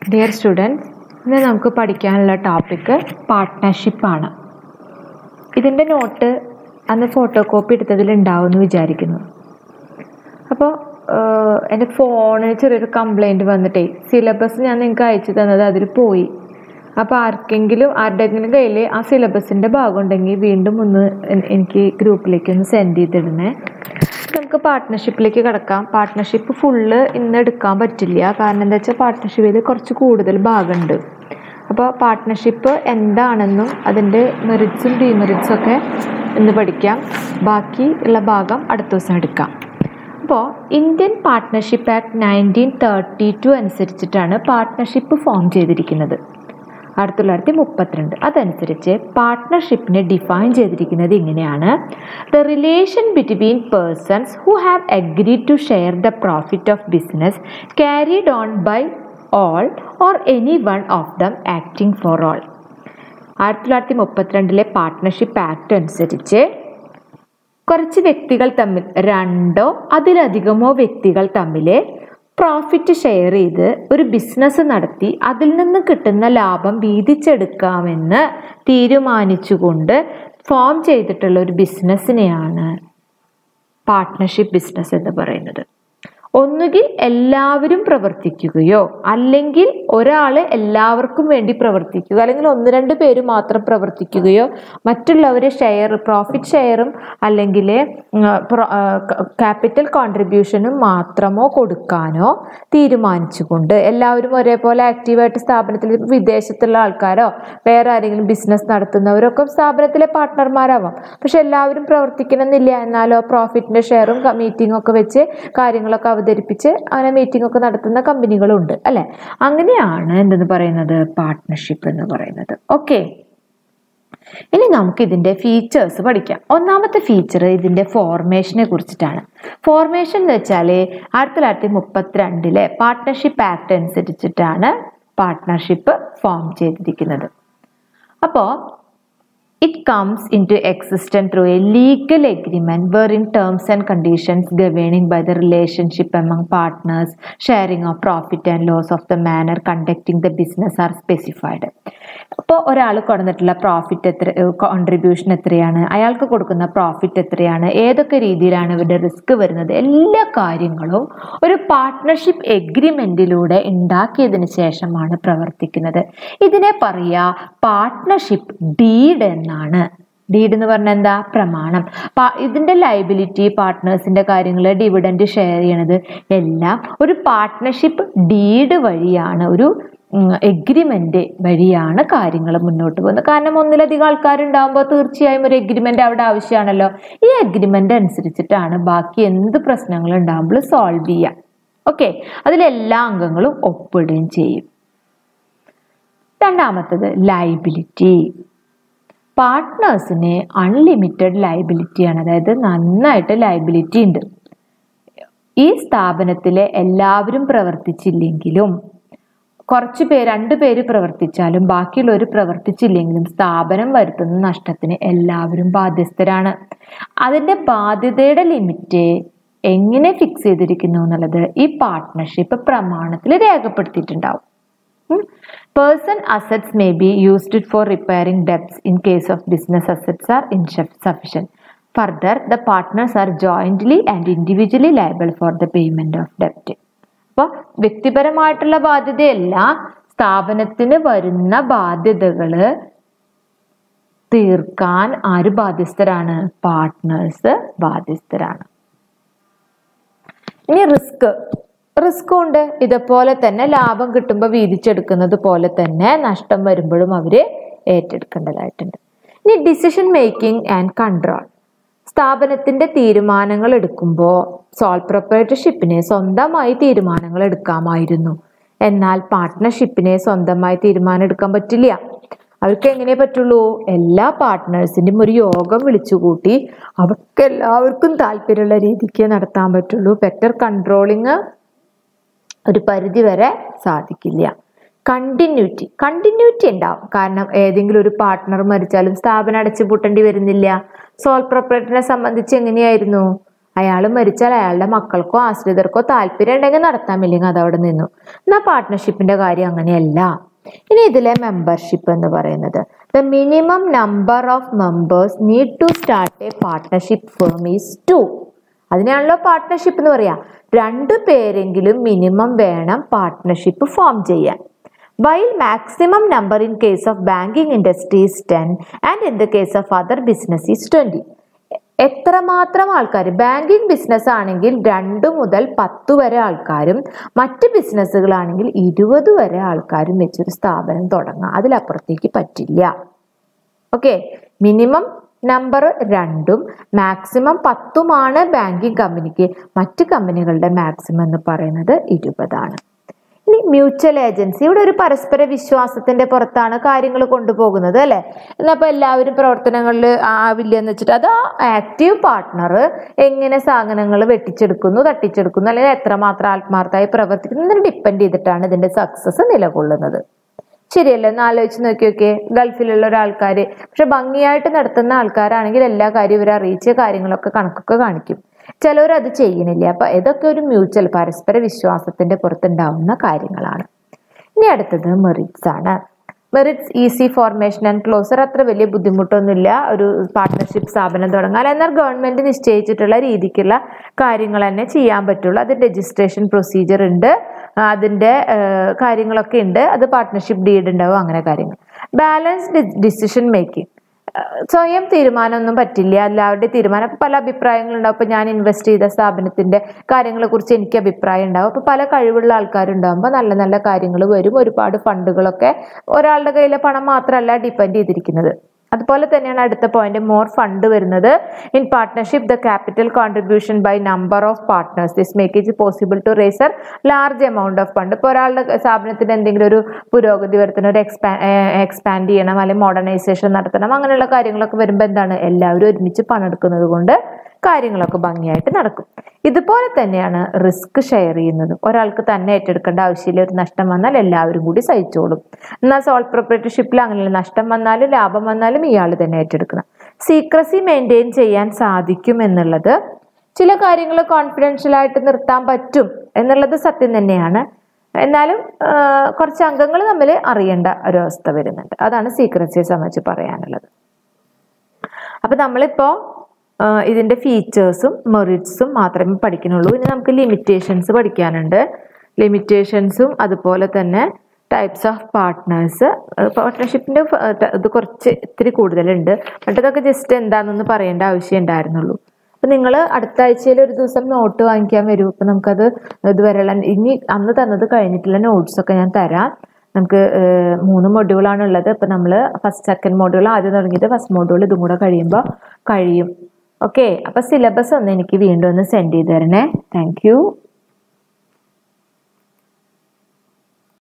Dear students ഇന്ന് നമുക്ക് പഠിക്കാനുള്ള ടോപ്പിക്ക് പാർട്ട്ണർഷിപ്പാണ് ഇതിൻ്റെ നോട്ട് അന്ന് ഫോട്ടോ കോപ്പി എടുത്തതിൽ ഉണ്ടാവും എന്ന് വിചാരിക്കുന്നു അപ്പോൾ എൻ്റെ ഫോണിന് ചെറിയൊരു കംപ്ലൈൻറ്റ് വന്നിട്ടേ സിലബസ് ഞാൻ നിങ്ങൾക്ക് അയച്ചു തന്നത് അതിൽ പോയി അപ്പോൾ ആർക്കെങ്കിലും ആരുടെയെങ്കിലും കയ്യിൽ ആ സിലബസിൻ്റെ ഭാഗം ഉണ്ടെങ്കിൽ വീണ്ടും ഒന്ന് എൻ- എനിക്ക് ഗ്രൂപ്പിലേക്ക് ഒന്ന് സെൻഡ് ചെയ്തിടണേ നമുക്ക് പാർട്ട്ണർഷിപ്പിലേക്ക് കിടക്കാം പാർട്ട്ണർഷിപ്പ് ഫുള്ള് ഇന്ന് എടുക്കാൻ പറ്റില്ല കാരണം എന്താ വെച്ചാൽ പാർട്ട്ണർഷിപ്പിൽ കുറച്ച് കൂടുതൽ ഭാഗമുണ്ട് അപ്പോൾ പാർട്ട്ണർഷിപ്പ് എന്താണെന്നും അതിൻ്റെ മെറിറ്റ്സും ഡിമെറിറ്റ്സും ഒക്കെ ഇന്ന് പഠിക്കാം ബാക്കി ഉള്ള ഭാഗം അടുത്ത ദിവസം എടുക്കാം അപ്പോൾ Indian partnership act nineteen thirty two അനുസരിച്ചിട്ടാണ് പാർട്ട്ണർഷിപ്പ് ഫോം ചെയ്തിരിക്കുന്നത് ആയിരത്തി തൊള്ളായിരത്തി മുപ്പത്തിരണ്ട് അതനുസരിച്ച് പാർട്ട്ണർഷിപ്പിനെ ഡിഫൈൻ ചെയ്തിരിക്കുന്നത് ഇങ്ങനെയാണ് the relation between persons who have agreed to share the profit of business carried on by all or any one of them acting for all ആയിരത്തി തൊള്ളായിരത്തി മുപ്പത്തിരണ്ടിലെ പാർട്ട്ണർഷിപ്പ് ആക്ട് അനുസരിച്ച് കുറച്ച് വ്യക്തികൾ തമ്മിൽ രണ്ടോ അതിലധികമോ വ്യക്തികൾ തമ്മിൽ പ്രോഫിറ്റ് ഷെയർ ചെയ്ത് ഒരു ബിസിനസ് നടത്തി അതിൽ നിന്ന് കിട്ടുന്ന ലാഭം വീതിച്ചെടുക്കാമെന്ന് തീരുമാനിച്ചുകൊണ്ട് ഫോം ചെയ്തിട്ടുള്ള ഒരു ബിസിനസ്സിനെയാണ് പാർട്ട്ണർഷിപ്പ് ബിസിനസ് എന്ന് പറയുന്നത് ഒന്നുകിൽ എല്ലാവരും പ്രവർത്തിക്കുകയോ അല്ലെങ്കിൽ ഒരാൾ എല്ലാവർക്കും വേണ്ടി പ്രവർത്തിക്കുക അല്ലെങ്കിൽ ഒന്ന് രണ്ട് പേര് മാത്രം പ്രവർത്തിക്കുകയോ മറ്റുള്ളവരെ ഷെയർ പ്രോഫിറ്റ് ഷെയറും അല്ലെങ്കിൽ ക്യാപിറ്റൽ കോൺട്രിബ്യൂഷനും മാത്രമോ കൊടുക്കാനോ തീരുമാനിച്ചുകൊണ്ട് എല്ലാവരും ഒരേപോലെ ആക്റ്റീവായിട്ട് സ്ഥാപനത്തിൽ വിദേശത്തുള്ള ആൾക്കാരോ വേറെ ആരെങ്കിലും ബിസിനസ് നടത്തുന്നവരൊക്കെ സ്ഥാപനത്തിലെ പാർട്ട്ണർമാരാവാം പക്ഷെ എല്ലാവരും പ്രവർത്തിക്കണമെന്നില്ല എന്നാലോ പ്രോഫിറ്റിന്റെ ഷെയറും മീറ്റിംഗ് ഒക്കെ വെച്ച് കാര്യങ്ങളൊക്കെ അവതരിപ്പിച്ച് അങ്ങനെ മീറ്റിംഗ് ഒക്കെ നടത്തുന്ന കമ്പനികളുണ്ട് അല്ലെ അങ്ങനെയാണ് എന്തെന്ന് പറയുന്നത് പാർട്ട്ണർഷിപ്പ് എന്ന് പറയുന്നത് ഓക്കെ ഇനി നമുക്ക് ഇതിന്റെ ഫീച്ചേഴ്സ് പഠിക്കാം ഒന്നാമത്തെ ഫീച്ചർ ഇതിന്റെ ഫോർമേഷനെ കുറിച്ചിട്ടാണ് ഫോർമേഷൻ എന്ന് വെച്ചാൽ ആയിരത്തി തൊള്ളായിരത്തി മുപ്പത്തിരണ്ടിലെ പാർട്ട്ണർഷിപ്പ് ആക്ട് അനുസരിച്ചിട്ടാണ് പാർട്ട്ണർഷിപ്പ് ഫോം ചെയ്തിരിക്കുന്നത് അപ്പോൾ It comes into existence through a legal agreement wherein terms and conditions governing by the relationship among partners, sharing of profit and loss of the manner conducting the business are specified. ഇപ്പോൾ ഒരാൾ കൊടുത്തിട്ടുള്ള profit എത്ര contribution എത്രയാണ് അയാൾക്ക് കൊടുക്കുന്ന profit എത്രയാണ് ഏതൊക്കെ രീതിയിലാണ് ഇവരുടെ റിസ്ക് വരുന്നത് എല്ലാ കാര്യങ്ങളും ഒരു പാർട്ട്ണർഷിപ്പ് എഗ്രിമെന്റിലൂടെ ഉണ്ടാക്കിയതിന് ശേഷമാണ് പ്രവർത്തിക്കുന്നത് ഇതിനെ പറയുക പാർട്ട്ണർഷിപ്പ് ഡീഡ് എന്നാണ് ഡീഡ് എന്ന് പറഞ്ഞാൽ എന്താ പ്രമാണം പാ- ഇതിന്റെ ലൈബിലിറ്റി പാർട്ട്നേഴ്സിന്റെ കാര്യങ്ങൾ ഡിവിഡൻഡ് ഷെയർ ചെയ്യണത് എല്ലാം ഒരു പാർട്ട്ണർഷിപ്പ് ഡീഡ് വഴിയാണ് ഒരു എഗ്രിമെന്റ് വഴിയാണ് കാര്യങ്ങൾ മുന്നോട്ട് പോകുന്നത് കാരണം ഒന്നിലധികം ആൾക്കാരുണ്ടാകുമ്പോൾ തീർച്ചയായും ഒരു എഗ്രിമെന്റ് അവിടെ ആവശ്യമാണല്ലോ ഈ എഗ്രിമെന്റ് അനുസരിച്ചിട്ടാണ് ബാക്കി എന്ത് പ്രശ്നങ്ങൾ ഉണ്ടാകുമ്പോൾ സോൾവ് ചെയ്യുക ഓക്കെ അതിലെല്ലാ അംഗങ്ങളും ഒപ്പിടുകയും ചെയ്യും രണ്ടാമത്തത് ലൈബിലിറ്റി പാർട്ട്നേഴ്സിന് അൺലിമിറ്റഡ് ലൈബിലിറ്റിയാണ് അതായത് നന്നായിട്ട് ലൈബിലിറ്റി ഉണ്ട് ഈ സ്ഥാപനത്തിലെ എല്ലാവരും പ്രവർത്തിച്ചില്ലെങ്കിലും കുറച്ച് പേര് രണ്ട് പേര് പ്രവർത്തിച്ചാലും ബാക്കിയുള്ളവർ പ്രവർത്തിച്ചില്ലെങ്കിലും സ്ഥാപനം വരുത്തുന്ന നഷ്ടത്തിന് എല്ലാവരും ബാധ്യസ്ഥരാണ് അതിന്റെ ബാധ്യതയുടെ ലിമിറ്റ് എങ്ങനെ ഫിക്സ് ചെയ്തിരിക്കുന്നു എന്നുള്ളത് ഈ പാർട്ട്ണർഷിപ്പ് പ്രമാണത്തിൽ രേഖപ്പെടുത്തിയിട്ടുണ്ടാവും person assets may be used for repairing debts in case of business assets are insufficient further the partners are jointly and individually liable for the payment of ഡെപ്റ്റ് അപ്പോൾ വ്യക്തിപരമായിട്ടുള്ള ബാധ്യതയല്ല സ്ഥാപനത്തിന് വരുന്ന ബാധ്യതകള് തീർക്കാൻ ആര് ബാധ്യസ്ഥരാണ് പാർട്ട്നേഴ്സ് ബാധ്യസ്ഥരാണ് ഇനി റിസ്ക് റിസ്ക് ഉണ്ട് ഇതുപോലെ തന്നെ ലാഭം കിട്ടുമ്പോൾ വീതിച്ചെടുക്കുന്നത് പോലെ തന്നെ നഷ്ടം വരുമ്പോഴും അവര് ഏറ്റെടുക്കേണ്ടതായിട്ടുണ്ട് ഇനി ഡിസിഷൻ മേക്കിംഗ് ആൻഡ് കൺട്രോൾ സ്ഥാപനത്തിന്റെ തീരുമാനങ്ങൾ എടുക്കുമ്പോൾ സോൾ പ്രൊപ്പറേറ്റർഷിപ്പിനെ സ്വന്തമായി തീരുമാനങ്ങൾ എടുക്കാമായിരുന്നു എന്നാൽ പാർട്ട്ണർഷിപ്പിനെ സ്വന്തമായി തീരുമാനം എടുക്കാൻ പറ്റില്ല അവർക്ക് എങ്ങനെ പറ്റുള്ളൂ എല്ലാ പാർട്ട്നേഴ്സിൻ്റെയും ഒരു യോഗം വിളിച്ചുകൂട്ടി അവർക്ക് എല്ലാവർക്കും താല്പര്യമുള്ള രീതിക്ക് നടത്താൻ പറ്റുള്ളൂ ബെറ്റർ കൺട്രോളിങ് ഒരു പരിധി വരെ സാധിക്കില്ല കണ്ടിന്യൂറ്റി കണ്ടിന്യൂറ്റി ഉണ്ടാവും കാരണം ഏതെങ്കിലും ഒരു പാർട്ട്ണർ മരിച്ചാലും സ്ഥാപനം അടച്ചു പൂട്ടേണ്ടി വരുന്നില്ല സോൾ പ്രൊപ്പറേറ്ററിനെ സംബന്ധിച്ച് എങ്ങനെയായിരുന്നു അയാൾ മരിച്ചാൽ അയാളുടെ മക്കൾക്കോ ആശ്രിതർക്കോ താല്പര്യം ഉണ്ടെങ്കിൽ നടത്താം ഇല്ലെങ്കിൽ അത് അവിടെ നിന്നു എന്നാൽ പാർട്ട്ണർഷിപ്പിന്റെ കാര്യം അങ്ങനെയല്ല ഇനി ഇതിലെ മെമ്പർഷിപ്പ് എന്ന് പറയുന്നത് the minimum number of members need to start a partnership firm is two അതിനാണല്ലോ പാർട്ട്ണർഷിപ്പ് എന്ന് പറയാ രണ്ടു പേരെങ്കിലും മിനിമം വേണം പാർട്ട്ണർഷിപ്പ് ഫോം ചെയ്യാൻ while maximum number in case of banking industry is ten and in the case of other business is twenty എത്രമാത്രം ആൾക്കാർ banking business ആണെങ്കിൽ രണ്ട് മുതൽ പത്ത് വരെ ആൾക്കാരും മറ്റ് ബിസിനസ്സുകളാണെങ്കിൽ ഇരുപത് വരെ ആൾക്കാരും വെച്ചൊരു സ്ഥാപനം തുടങ്ങാം അതിലപ്പുറത്തേക്ക് പറ്റില്ല ഓക്കെ മിനിമം നമ്പർ രണ്ടും മാക്സിമം പത്തുമാണ് ബാങ്കിങ് കമ്പനിക്ക് മറ്റ് കമ്പനികളുടെ മാക്സിമം എന്ന് പറയുന്നത് ഇരുപതാണ് ഇനി മ്യൂച്വൽ ഏജൻസി ഇവിടെ ഒരു പരസ്പര വിശ്വാസത്തിന്റെ പുറത്താണ് കാര്യങ്ങൾ കൊണ്ടുപോകുന്നത് അല്ലെ എന്നപ്പോ എല്ലാവരും പ്രവർത്തനങ്ങളിൽ ആവില്ല എന്ന് വെച്ചിട്ട് അത് ആക്റ്റീവ് പാർട്ട്ണർ എങ്ങനെ സാധനങ്ങൾ വെട്ടിച്ചെടുക്കുന്നു തട്ടിച്ചെടുക്കുന്നു അല്ലെങ്കിൽ എത്രമാത്രം ആത്മാർത്ഥമായി പ്രവർത്തിക്കുന്നു എന്നതിനെ ഡിപ്പെൻഡ് ചെയ്തിട്ടാണ് ഇതിന്റെ സക്സസ് നിലകൊള്ളുന്നത് ശരിയല്ലേ ഒന്ന് ആലോചിച്ച് നോക്കി നോക്കിയേ ഗൾഫിലുള്ള ഒരാൾക്കാർ പക്ഷെ ഭംഗിയായിട്ട് നടത്തുന്ന ആൾക്കാരാണെങ്കിൽ എല്ലാ കാര്യവും ഇവർ അറിയിച്ച കാര്യങ്ങളൊക്കെ കണക്കൊക്കെ കാണിക്കും ചിലവർ അത് ചെയ്യണില്ല അപ്പൊ ഇതൊക്കെ ഒരു മ്യൂച്വൽ പരസ്പര വിശ്വാസത്തിന്റെ പുറത്തുണ്ടാവുന്ന കാര്യങ്ങളാണ് ഇനി അടുത്തത് മെറിറ്റ്സ് ആണ് merits easy formation and closure അത്ര വലിയ ബുദ്ധിമുട്ടൊന്നുമില്ല ഒരു പാർട്ട്ണർഷിപ്പ് സ്ഥാപനം തുടങ്ങാൻ എന്നാൽ ഗവൺമെന്റ് നിശ്ചയിച്ചിട്ടുള്ള രീതിക്കുള്ള കാര്യങ്ങൾ തന്നെ ചെയ്യാൻ പറ്റുള്ളൂ അത് രജിസ്ട്രേഷൻ പ്രൊസീജിയർ ഉണ്ട് അതിൻ്റെ കാര്യങ്ങളൊക്കെ ഉണ്ട് അത് പാർട്ട്ണർഷിപ്പ് ഡീഡ് ഉണ്ടാവും അങ്ങനെ കാര്യങ്ങൾ ബാലൻസ്ഡ് ഡിസിഷൻ മേക്കിംഗ് സ്വയം തീരുമാനമൊന്നും പറ്റില്ല എല്ലാവരുടെയും തീരുമാനം അപ്പൊ പല അഭിപ്രായങ്ങളുണ്ടാവും ഇപ്പൊ ഞാൻ ഇൻവെസ്റ്റ് ചെയ്ത സ്ഥാപനത്തിന്റെ കാര്യങ്ങളെ കുറിച്ച് എനിക്ക് അഭിപ്രായം ഉണ്ടാവും അപ്പൊ പല കഴിവുള്ള ആൾക്കാരുണ്ടാകുമ്പോൾ നല്ല നല്ല കാര്യങ്ങൾ വരും ഒരുപാട് ഫണ്ടുകളൊക്കെ ഒരാളുടെ കയ്യിലെ പണം മാത്രമല്ല ഡിപ്പെൻഡ് ചെയ്തിരിക്കുന്നത് അതുപോലെ തന്നെയാണ് അടുത്ത പോയിന്റ് മോർ ഫണ്ട് വരുന്നത് in partnership the capital contribution by number of partners this make it possible to raise a large amount of fund ഇപ്പോൾ ഒരാളുടെ സ്ഥാപനത്തിന് എന്തെങ്കിലും ഒരു പുരോഗതി വരുത്തണം ഒരു എക്സ്പാ എക്സ്പാൻഡ് ചെയ്യണം അല്ലെങ്കിൽ മോഡേണൈസേഷൻ നടത്തണം അങ്ങനെയുള്ള കാര്യങ്ങളൊക്കെ വരുമ്പോൾ എന്താണ് എല്ലാവരും ഒരുമിച്ച് പണെടുക്കുന്നത് കൊണ്ട് കാര്യങ്ങളൊക്കെ ഭംഗിയായിട്ട് നടക്കും ഇതുപോലെ തന്നെയാണ് റിസ്ക് ഷെയർ ചെയ്യുന്നത് ഒരാൾക്ക് തന്നെ ഏറ്റെടുക്കേണ്ട ആവശ്യമില്ല ഒരു നഷ്ടം വന്നാൽ എല്ലാവരും കൂടി സഹിച്ചോളും എന്നാൽ സോൾ പ്രൊപ്പറേറ്റർഷിപ്പിൽ അങ്ങനെയുള്ള നഷ്ടം വന്നാലും ലാഭം വന്നാലും ഇയാൾ തന്നെ ഏറ്റെടുക്കണം സീക്രസി മെയിൻറ്റെയിൻ ചെയ്യാൻ സാധിക്കും എന്നുള്ളത് ചില കാര്യങ്ങൾ കോൺഫിഡൻഷ്യൽ ആയിട്ട് നിർത്താൻ പറ്റും എന്നുള്ളത് സത്യം തന്നെയാണ് എന്നാലും കുറച്ച് അംഗങ്ങൾ തമ്മിൽ അറിയേണ്ട ഒരു അവസ്ഥ വരുന്നുണ്ട് അതാണ് സീക്രസിയെ സംബന്ധിച്ച് പറയാനുള്ളത് അപ്പൊ നമ്മളിപ്പോ ഇതിന്റെ ഫീച്ചേഴ്സും മെറിറ്റ്സും മാത്രമേ പഠിക്കുന്നുള്ളൂ ഇനി നമുക്ക് ലിമിറ്റേഷൻസ് പഠിക്കാനുണ്ട് ലിമിറ്റേഷൻസും അതുപോലെ തന്നെ ടൈപ്സ് ഓഫ് പാർട്ട്നേഴ്സ് പാർട്ട്ണർഷിപ്പിന്റെ ഇത് കുറച്ച് ഇത്തിരി കൂടുതലുണ്ട് മറ്റേതൊക്കെ ജസ്റ്റ് എന്താണെന്നൊന്ന് പറയേണ്ട ആവശ്യം ഉണ്ടായിരുന്നുള്ളൂ അപ്പൊ നിങ്ങൾ അടുത്ത ആഴ്ചയിൽ ഒരു ദിവസം നോട്ട് വാങ്ങിക്കാൻ വരും അപ്പൊ നമുക്കത് ഇതുവരെയുള്ള ഇനി അന്ന് തന്നത് കഴിഞ്ഞിട്ടുള്ള നോട്ട്സ് ഒക്കെ ഞാൻ തരാം നമുക്ക് മൂന്ന് മൊഡ്യൂളാണ് ഉള്ളത് ഇപ്പൊ നമ്മൾ ഫസ്റ്റ് സെക്കൻഡ് മൊഡ്യൂൾ ആദ്യം തുടങ്ങിയിട്ട് ഫസ്റ്റ് മൊഡ്യൂൾ ഇതും കൂടെ കഴിയുമ്പോൾ കഴിയും ഓക്കെ അപ്പൊ സിലബസ് ഒന്ന് എനിക്ക് വീണ്ടും ഒന്ന് സെൻഡ് ചെയ്ത് തരണേ താങ്ക്